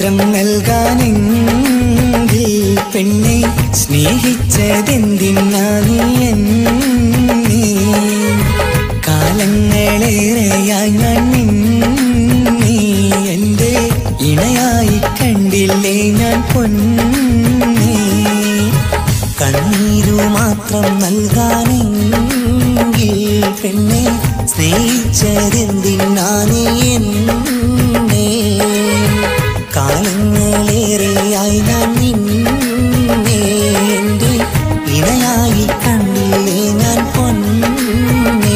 മാത്രം നൽകാനെങ്കിൽ പെണ്ണെ സ്നേഹിച്ചതെന്തിനാ നീ എന്നെ കാലങ്ങളേറെയായി ഞാൻ നിന്നെ എൻ്റെ ഇണയായി കണ്ടില്ലേ ഞാൻ പൊന്നെ കണ്ണീരു മാത്രം നൽകാനെങ്കിൽ പെണ്ണെ സ്നേഹിച്ചതെന്തിനാണ് എന്നെ കാലങ്ങളേറെയായി ഞാൻ നിന്നെ എൻ്റെ ഇണയായി കണ്ടില്ലേ ഞാൻ പൊന്നെ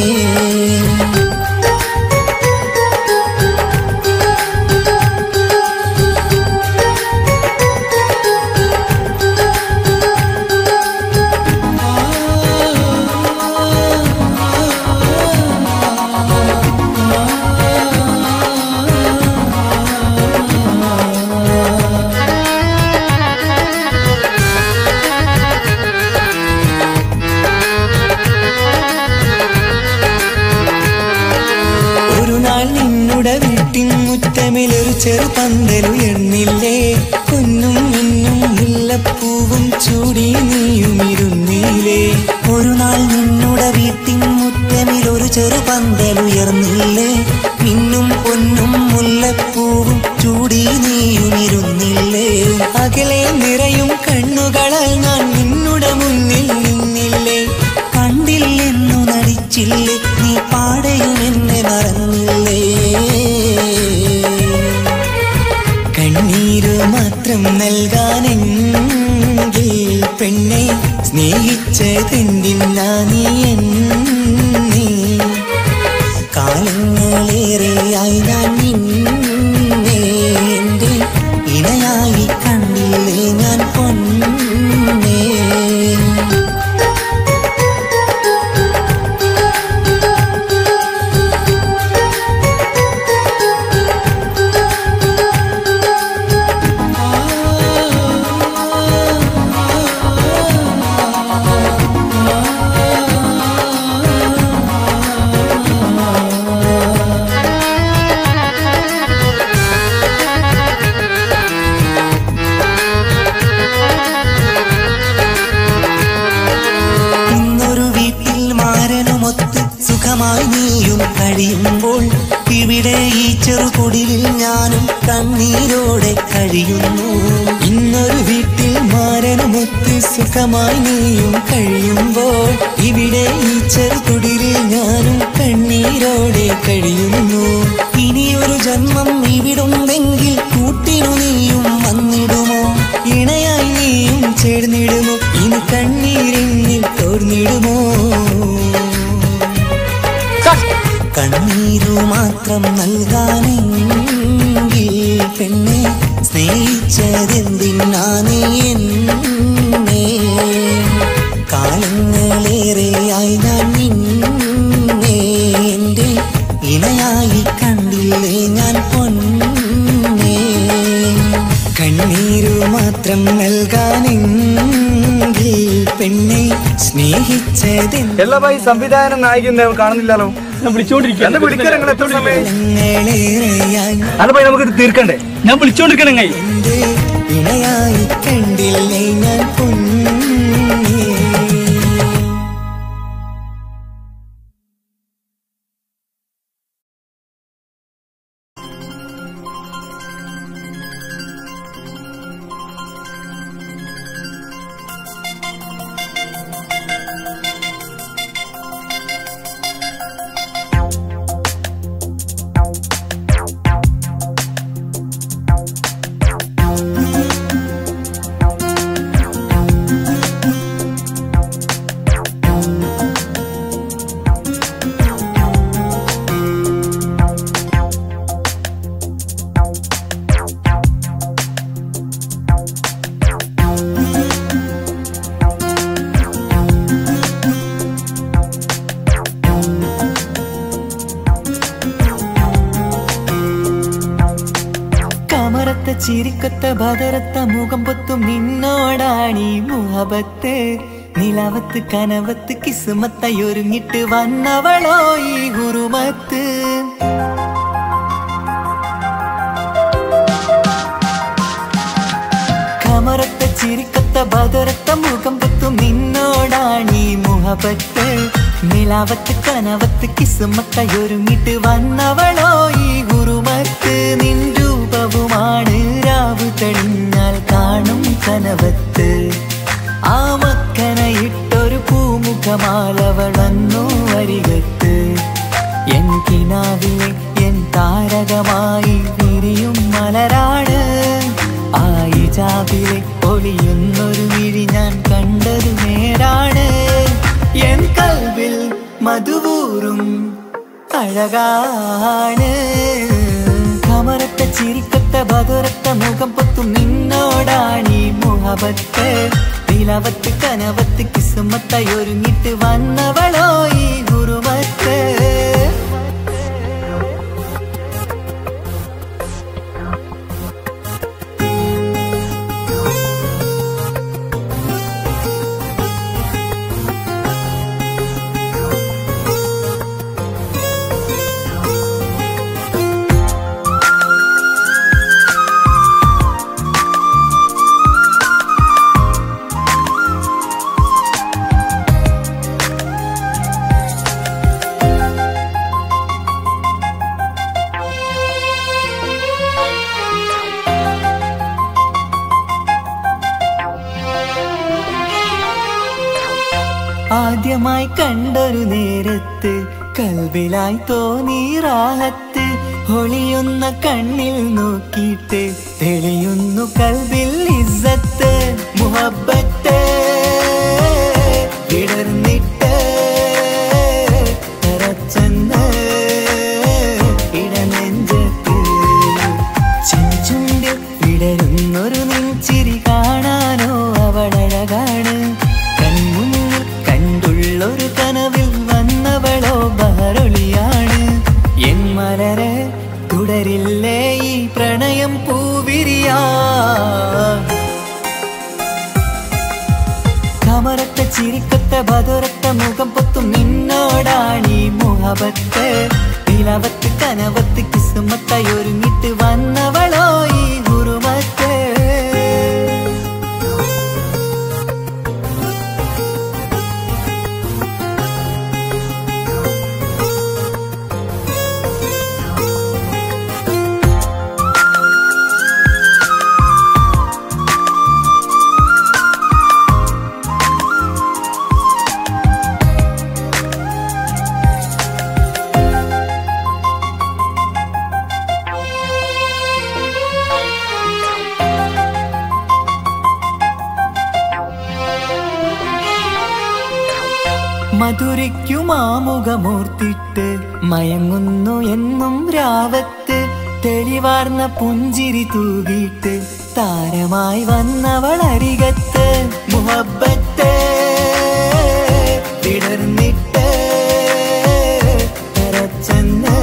ഒരു നാൾ നിന്നുടെ വീട്ടിൻ മുറ്റമിലൊരു ചെറു പന്തലുയർന്നില്ലേ കുന്നും മിന്നും മുല്ലപ്പൂവും ചൂടി നീയുമിരുന്നില്ലേ ഒരു നാൾ നിന്നുടെ വീട്ടിൻ മുറ്റമിലൊരു ചെറു പന്തലുയർന്നില്ലേ മിന്നും പൊന്നും മുല്ലപ്പൂവും ചൂടി നീയുമിരുന്നില്ലേ അകലെ നിറയും കണ്ണുകളാൽ ഞാൻ നിന്നുടെ മുന്നിൽ നിന്നില്ലേ കണ്ടില്ലെന്നു നടിച്ചില്ലേ നീ പാടയും എന്നെ മറന്നില്ലേ കണ്ണീരു മാത്രം നൽകാനെങ്കിൽ പെണ്ണെ സ്നേഹിച്ചതെന്തിനാ നീ എന്നെ കാലങ്ങളേറെയായി ഞാൻ നിന്നെ എൻ്റെ ഇണയായി കണ്ടില്ലേ ഞാൻ പൊന്നേ ഇന്നൊരു വീട്ടിൽ മാരനുമൊത്ത് സുഖമായി നീയും കഴിയുമ്പോൾ ഇവിടെ ഈ ചെറുകുടിലിൽ ഞാനും കണ്ണീരോടെ കഴിയുന്നു ഇന്നൊരു വീട്ടിൽ മാരനുമൊത്ത് സുഖമായി നീയും കഴിയുമ്പോൾ ഇവിടെ ഈ ചെറുകുടിലിൽ ഞാനും കണ്ണീരോടെ കഴിയുന്നു ഇനിയൊരു ജന്മം ഇവിടുണ്ടെങ്കിൽ കൂട്ടിനു നീയും വന്നിടുമോ ഇണയായി നീയും ചേർന്നിടുമോ ഇനി കണ്ണീരെന്നിൽ തോർന്നിടുമോ കണ്ണീരു മാത്രം നൽകാനെങ്കിൽ പെണ്ണെ സ്നേഹിച്ചതെന്തിനാണ് എന്നെ കാലങ്ങളേറെയായി ഞാൻ നിന്നെ എൻ്റെ ഇണയായി കണ്ടില്ലേ ഞാൻ പൊന്നെ കണ്ണീരു മാത്രം നൽകാനെങ്കിൽ പെണ്ണെ സ്നേഹിച്ചതെന്തിനാണ് എല്ലാ ഭായി സംവിധാനം നായിക കാണുന്നില്ലല്ലോ ഞാൻ വിളിച്ചോണ്ടിരിക്കുക എന്നെ വിളിക്കാൻ നിങ്ങൾ എത്ര സമയം ഞങ്ങളേറെയായി അല്ല ഭായി നമുക്ക് ഇത് തീർക്കണ്ടേ ഞാൻ വിളിച്ചോണ്ടിരിക്കണേ എന്റെ ഇണയായി കണ്ടില്ലേ ഞാൻ പൊന്നേ കമറത്ത ചിരിക്കൊത്ത ബദറത്ത മുഖം പൊത്തും നിന്നോടാണീ മുഹബത്ത് നിലവത്ത് കനവത്ത് കിസുമത്തായി ഒരുങ്ങിട്ട് വന്നവളോ ഈ ഗുരുമത്ത് ചിരിക്കത്ത ബദറത്ത മുഖം പൊത്തും നിന്നോടാണീ മുഹബത്ത് നിലാവത്ത് കനവത്ത് കിസുമത്തയൊരുങ്ങിട്ട് വന്നവളോ ഈ ഗുരുമത്ത് നിൻ രൂപവുമാണ് രാവ് തെളിഞ്ഞാൽ കാണും കനവത്ത് ആ മക്കനയിട്ടൊരു പൂമുഖമാലവൾ വന്നു വരികത്ത് എൻ കിനാവിലെ എൻ താരകമായി വിരിയും മലരാണ് ആയിജാബിലെ ഒളിയുന്നൊരു വിഴി ഞാൻ കണ്ടത് നേരാണ് എൻ കൽവിൽ മധുവൂറും അഴകാണ് കമറത്ത ചിരിക്കത്ത ബതുരത്ത മുഖം പൊത്തും നിന്നോടാണീ മുഹബത്ത് നിലവത്ത് കനവത്ത് കിസുമത്തയൊരുങ്ങിട്ട് വന്നവളോ ഈ ഗുരുമത്ത് ആദ്യമായി കണ്ടൊരു നേരത്ത് കൽവിലായി തോന്നി റാഹത്ത് ഒളിയുന്ന കണ്ണിൽ നോക്കിയിട്ട് തെളിയുന്നു കൽവിൽ ഇസ്സത്ത് മുഹബത്ത് വിടർന്നിട്ട് തറച്ചെന്ന് ഇടനെഞ്ചത്ത് ചെഞ്ചുണ്ടിൽ വിടരുന്നൊരു നെഞ്ചിരി കാണാനോ അവളഴകാണ് കൺമുന്നിൽ കണ്ടുള്ളൊരു കനവിൽ വന്നവളോ ബഹറൊളിയാണ് എൻ മലരെ തുടരില്ലേ ഈ പ്രണയം പൂവിരിയാ കമറത്ത ചിരിക്കത്ത ബതുരത്ത മുഖം പൊത്തും നിന്നോടാണീ മുഹബത്ത് നിലവത്ത് കനവത്ത് കിസുമത്തയൊരുങ്ങിട്ട് വന്നവളോ ഈ ഗുരുമത്ത് മധുരയ്ക്കുമാമുഖമൂർത്തിട്ട് മയങ്ങുന്നു എന്നും രാവത്ത് തെളിവാർന്ന പുഞ്ചിരി തൂകിയിട്ട് താരമായി വന്നവൾ അരികത്ത് മുഹബത്ത് വിടർന്നിട്ട് തരച്ചെന്ന്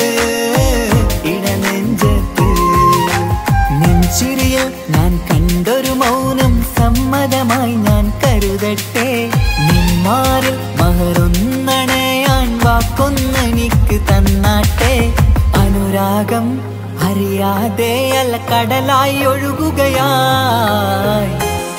ഇടനെഞ്ചത്ത് നെഞ്ചിരിയിൽ ഞാൻ കണ്ടൊരു മൗനം സമ്മതമായി ഞാൻ കരുതട്ടെ നിന്മാരിൽ മഹറൊന്നണയാൻ വാക്കൊന്നെനിക്ക് തന്നാട്ടെ അനുരാഗം അറിയാതെ അല്ല കടലായി ഒഴുകുകയായി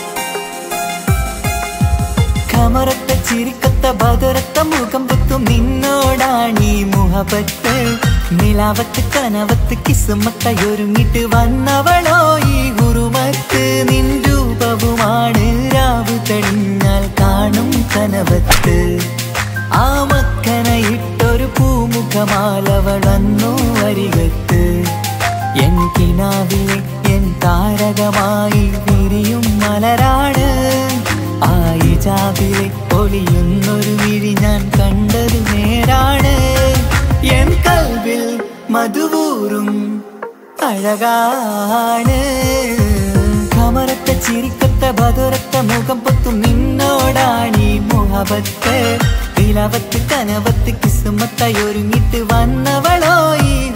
കമറത്ത ചിരിക്കത്ത ബദറത്ത മുഖം പൊത്തും നിന്നോടാണീ മുഹബത്ത് നിലാവത്ത് കനവത്ത് കിസുമത്തയൊരുങ്ങിട്ട് വന്നവളോ ഈ ഗുരുമത്ത് നിൻ രൂപവുമാണ് രാവ് തെളിഞ്ഞാൽ കാണും കനവത്ത് ആ മക്കനയിട്ടൊരു പൂമുഖമാലവൾ വന്നു വരികത്ത് എൻ കിനാവിലെ എൻ താരകമായി വിരിയും മലരാണ് ആയിജാബിലെ ഒളിയുന്നൊരു വിഴി ഞാൻ കണ്ടത് നേരാണ് എൻ കൽവിൽ മധുവൂറും അഴകാണ് കമറത്ത ചിരിക്കത്ത ബതുരത്ത മുഖം പൊത്തും നിന്നോടാണീ മുഹബത്ത് നിലവത്ത് കനവത്ത് കിസുമത്തയൊരുങ്ങിട്ട് വന്നവളോ ഈ